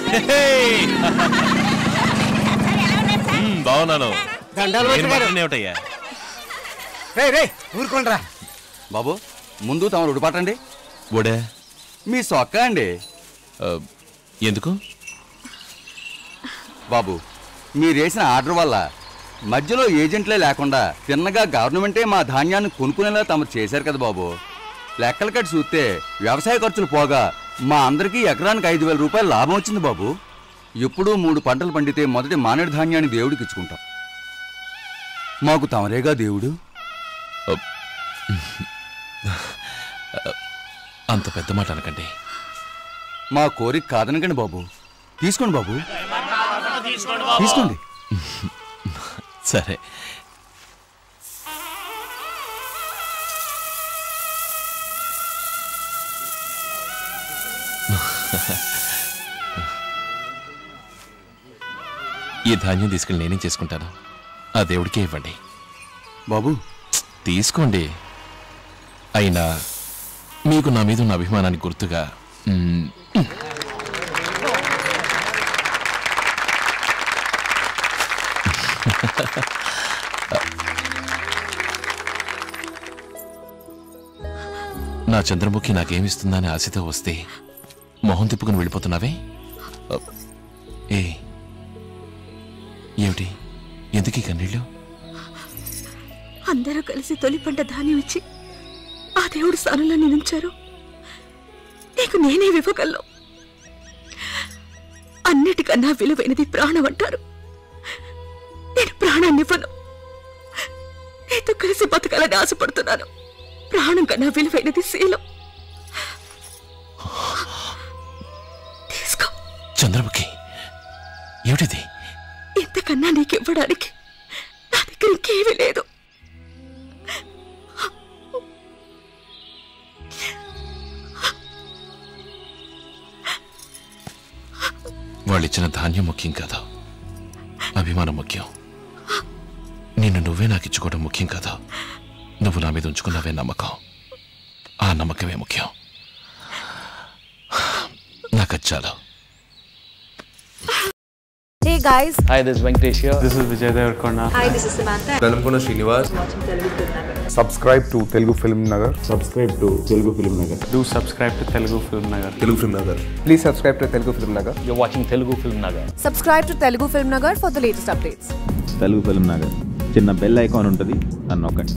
మ్మ్, బాగున్నాను దండాలు నేను మంత్రి గారు మాత్రం ఏమిటయ్యా రే రే ఊరుకోండిరా బాబు ముందు తమరు ఉడిపాటండి బోడే మీ సొక్క అండి ఎందుకు బాబు మీరేసిన ఆర్డర్ వల్ల మధ్యలో ఏజెంట్లే లేకుండా తిన్నగా గవర్నమెంటే మా ధాన్యాన్ని కొనుక్కునేలా తమరు చేశారు కదా బాబు లెక్కలు కట్టి చూస్తే వ్యవసాయ ఖర్చులు పోగా మా అందరికీ ఎకరానికి ఐదు వేల రూపాయలు లాభం వచ్చింది బాబు ఎప్పుడూ మూడు పంటలు పండితే మొదటి మానేడు ధాన్యాన్ని దేవుడికి ఇచ్చుకుంటాం మాకు తమరేగా దేవుడు అంత పెద్ద మాట అనకండి మా కోరిక కాదనకండి బాబు తీసుకోండి బాబు తీసుకోండి సరే ఈ ధాన్యం తీసుకెళ్ళి నేనేం చేసుకుంటాను ఆ దేవుడికే ఇవ్వండి బాబు తీసుకోండి అయినా మీకు నా మీద ఉన్న అభిమానానికి గుర్తుగా మ్మ్, నా చంద్రముఖి నాకేమిస్తుందని ఆశతో వస్తే మొహం తిప్పుకుని వెళ్ళిపోతున్నావే అ, ఏ ఏమిటి ఎందుకు ఈ కన్నీళ్ళు అందరూ కలిసి తొలి పంట ధాన్యం ఇచ్చి ఆ దేవుడు స్థానంలో నిలుంచారు నీకు నేనే ఇవ్వగలను అన్నిటికన్నా విలువైనది ప్రాణం అంటారు నేను ప్రాణాన్ని ఇవ్వను నీతో కలిసి బతకాలని ఆశపడుతున్నాను ప్రాణం కన్నా విలువైనది శీలం తీసుకో చంద్రముఖి ఏమిటిది ఇంతకన్నా నీకు ఇవ్వడానికి నా దగ్గర ఇంకేమీ లేదు వాళ్ళిచ్చిన ధాన్యం ముఖ్యం కాదు అభిమానం ముఖ్యం నిన్ను నువ్వే నాకు ఇచ్చుకోవడం ముఖ్యం కాదు నువ్వు నా మీద ఉంచుకున్నవే నమ్మకం ఆ నమ్మకమే ముఖ్యం నాకు అది చాలు Hey guys, Hi, this is Venkatesh here. This is Vijay Devarkonda. hi, this is Samantha. Velankonda Srinivas subscribe to Telugu Film Nagar. Subscribe to Telugu Film Nagar. Do subscribe to Telugu Film Nagar. Telugu film Nagar Please subscribe to Telugu Film Nagar. You're watching Telugu Film Nagar. Subscribe to Telugu Film Nagar for the latest updates. Telugu film Nagar చిన్న bell icon ఉంటుంది అని నొక్కండి